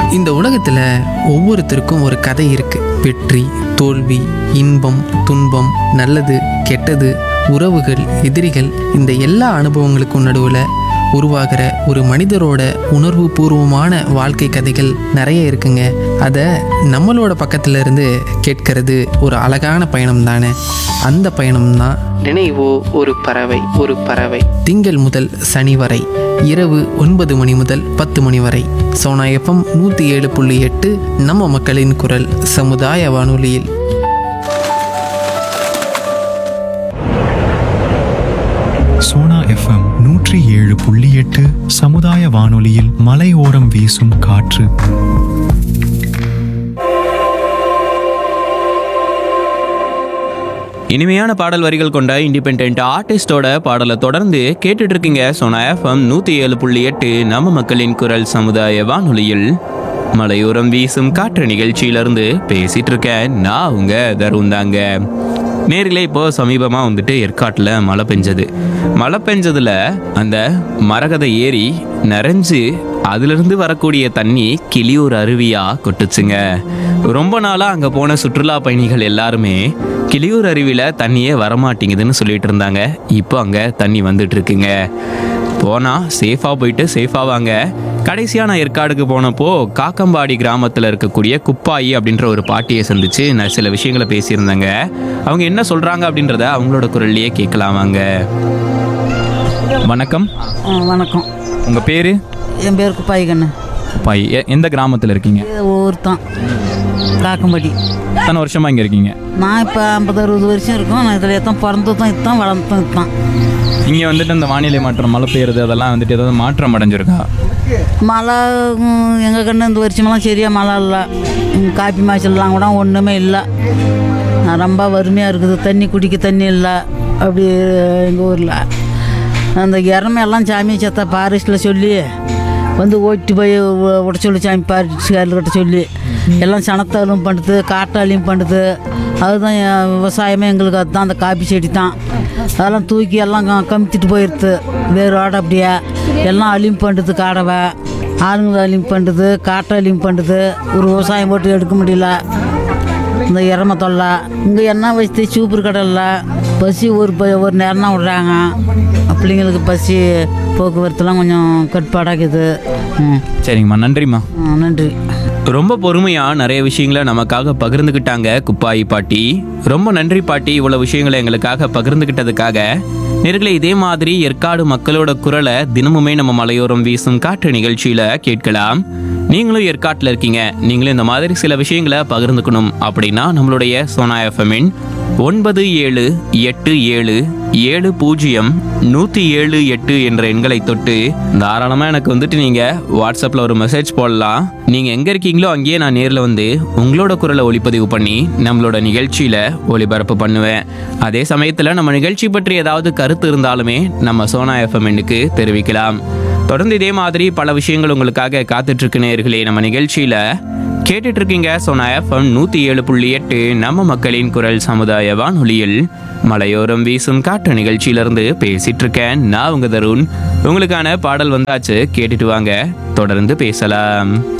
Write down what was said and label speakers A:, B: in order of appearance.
A: இந்த உலகத்தில் ஒவ்வொருத்தருக்கும் ஒரு கதை இருக்கு வெற்றி தோல்வி இன்பம் துன்பம் நல்லது கெட்டது உறவுகள் எதிரிகள் இந்த எல்லா அனுபவங்களுக்கும் நடுவில் உருவாகிற ஒரு மனிதரோட உணர்வு பூர்வமான வாழ்க்கை கதைகள் நிறைய இருக்குங்க அதை நம்மளோட பக்கத்துல இருந்து கேட்கறது ஒரு அழகான பயணம் தானே அந்த பயணம் தான் நினைவோ ஒரு பறவை ஒரு பறவை திங்கள் முதல் சனி வரை இரவு ஒன்பது மணி முதல் பத்து மணி வரை சோனா எஃப்எம் நூற்றி ஏழு புள்ளி எட்டு நம்ம மக்களின் குரல் சமுதாய வானொலியில்
B: சோனா எஃப்எம் நூற்றி ஏழு புள்ளி எட்டு சமுதாய வானொலியில் மலையோரம் வீசும் காற்று
C: இனிமையான பாடல் வரிகள் கொண்ட இண்டிபெண்ட் ஆர்டிஸ்டோட பாடலை தொடர்ந்து கேட்டுட்டு இருக்கீங்க சோனா எஃப்எம் நூற்றி ஏழு புள்ளி எட்டு நம்ம மக்களின் குரல் சமுதாய வானொலியில் மலையோரம் வீசும் காற்று நிகழ்ச்சியிலிருந்து பேசிட்டு இருக்கேன் நான் உங்க தருண் தாங்க நேரிலே இப்போ சமீபமாக வந்துட்டு ஏற்காட்டில் மழை பெஞ்சது மழை பெஞ்சதுல அந்த மரகத ஏரி நிறைஞ்சு அதிலிருந்து வரக்கூடிய தண்ணி கிளியூர் அருவியா கொட்டுச்சுங்க ரொம்ப நாளாக அங்கே போன சுற்றுலா பயணிகள் எல்லாருமே கிளியூர் அருவியில் தண்ணியே வரமாட்டேங்குதுன்னு சொல்லிட்டு இருந்தாங்க இப்போ அங்கே தண்ணி வந்துட்டு இருக்குங்க போனால் சேஃபாக போயிட்டு சேஃபாக வாங்க கடைசியாக நான் ஏற்காடுக்கு போனப்போ காக்கம்பாடி கிராமத்தில் இருக்கக்கூடிய குப்பாயி அப்படின்ற ஒரு பாட்டியை சந்திச்சு நான் சில விஷயங்களை பேசியிருந்தேங்க அவங்க என்ன சொல்கிறாங்க அப்படின்றத அவங்களோட குரல்லையே கேட்கலாம் வாங்க வணக்கம்
D: ஆ, வணக்கம்
C: உங்கள் பேர்
D: என் பேருக்கு பாய்கண்ணு
C: பாய் எந்த கிராமத்தில் இருக்கீங்க
D: ஊர் தான் காக்கம்படி
C: எத்தனை வருஷமாக இங்கே இருக்கீங்க
D: நான் இப்போ ஐம்பது அறுபது வருஷம் இருக்கும் நான் இதில் எத்தான் பிறந்ததும் இத்தான் வளர்ந்ததும் இத்தான்
C: இங்கே வந்துட்டு இந்த வானிலை மாற்றம் மழை பெய்யுறது அதெல்லாம் வந்துட்டு ஏதாவது மாற்றம் அடைஞ்சிருக்கா
D: மழை எங்கள் கண்ணு இந்த வருஷமெல்லாம் சரியாக மழை இல்லை ம், காப்பி மாய்ச்சல்லாம் கூட ஒன்றுமே இல்லை நான் ரொம்ப வறுமையாக இருக்குது தண்ணி குடிக்க தண்ணி இல்லை அப்படி எங்கள் ஊரில் அந்த இறமையெல்லாம் சாமி செத்த பாரிஸ்டில் சொல்லி வந்து ஓட்டி போய் உ- விட சொல்லி சாமி பாரிஸ்காரர்கிட்ட சொல்லி எல்லாம் சனத்தாலும் பண்ணுது காட்டாலையும் பண்ணுது அதுதான் என் விவசாயமே எங்களுக்கு அதுதான் அந்த காப்பி செடி தான் அதெல்லாம் தூக்கி எல்லாம் க- கமுத்திட்டு போயிடுது வேரோட அப்படியே எல்லாம் அழியும் பண்ணுது காடவை ஆளுங்களை அழியும் பண்ணுது காட்டை அழியும் பண்ணுது ஒரு விவசாயம் போட்டு எடுக்க முடியல இந்த இறம தொல்லை இங்கே என்ன வச்சு சூப்பர் கடலில் பசி ஒரு ப ஒரு நேரம் தான் விட்றாங்க பிள்ளைங்களுக்கு பசி போக்குவரத்துலாம் கொஞ்சம் கட்டுப்பாடாக்குது ம்
C: சரிங்கம்மா நன்றிம்மா
D: ஆ, நன்றி
C: ரொம்ப பொறுமையா நிறைய விஷயங்களை நமக்காக பகிர்ந்துக்கிட்டாங்க குப்பாயி பாட்டி ரொம்ப நன்றி பாட்டி இவ்வளவு விஷயங்களை எங்களுக்காக பகிர்ந்துக்கிட்டதுக்காக நேர்களே இதே மாதிரி ஏற்காடு மக்களோட குரலை தினமுமே நம்ம மலையோரம் வீசும் காற்று நிகழ்ச்சியில கேட்கலாம் நீங்களும் ஏற்காட்டில் இருக்கீங்க நீங்களும் இந்த மாதிரி சில விஷயங்களை பகிர்ந்துக்கணும் அப்படின்னா நம்மளுடைய சோனா எஃப்எம்மின் ஒன்பது ஏழு எட்டு ஏழு ஏழு பூஜ்ஜியம் நூற்றி ஏழு எட்டு என்ற எண்களை தொட்டு தாராளமாக எனக்கு வந்துட்டு நீங்கள் வாட்ஸ்அப்பில் ஒரு மெசேஜ் போடலாம் நீங்கள் எங்கே இருக்கீங்களோ அங்கேயே நான் நேரில் வந்து உங்களோட குரலை ஒளிப்பதிவு பண்ணி நம்மளோட நிகழ்ச்சியில் ஒளிபரப்பு பண்ணுவேன் அதே சமயத்தில் நம்ம நிகழ்ச்சி பற்றி ஏதாவது கருத்து இருந்தாலுமே நம்ம சோனா எஃப்எம்னுக்கு தெரிவிக்கலாம் தொடர்ந்து இதே மாதிரி பல விஷயங்கள் உங்களுக்காக காத்துட்டு இருக்கு நேயர்களே நம்ம நிகழ்ச்சியில கேட்டுட்டு இருக்கீங்க சோனா எஃப்எம் நூத்தி ஏழு புள்ளி எட்டு நம்ம மக்களின் குரல் சமுதாய வானொலியில் மலையோரம் வீசும் காற்று நிகழ்ச்சியிலிருந்து பேசிட்டு இருக்கேன் நான் உங்க தருண் உங்களுக்கான பாடல் வந்தாச்சு கேட்டுட்டு வாங்க தொடர்ந்து பேசலாம்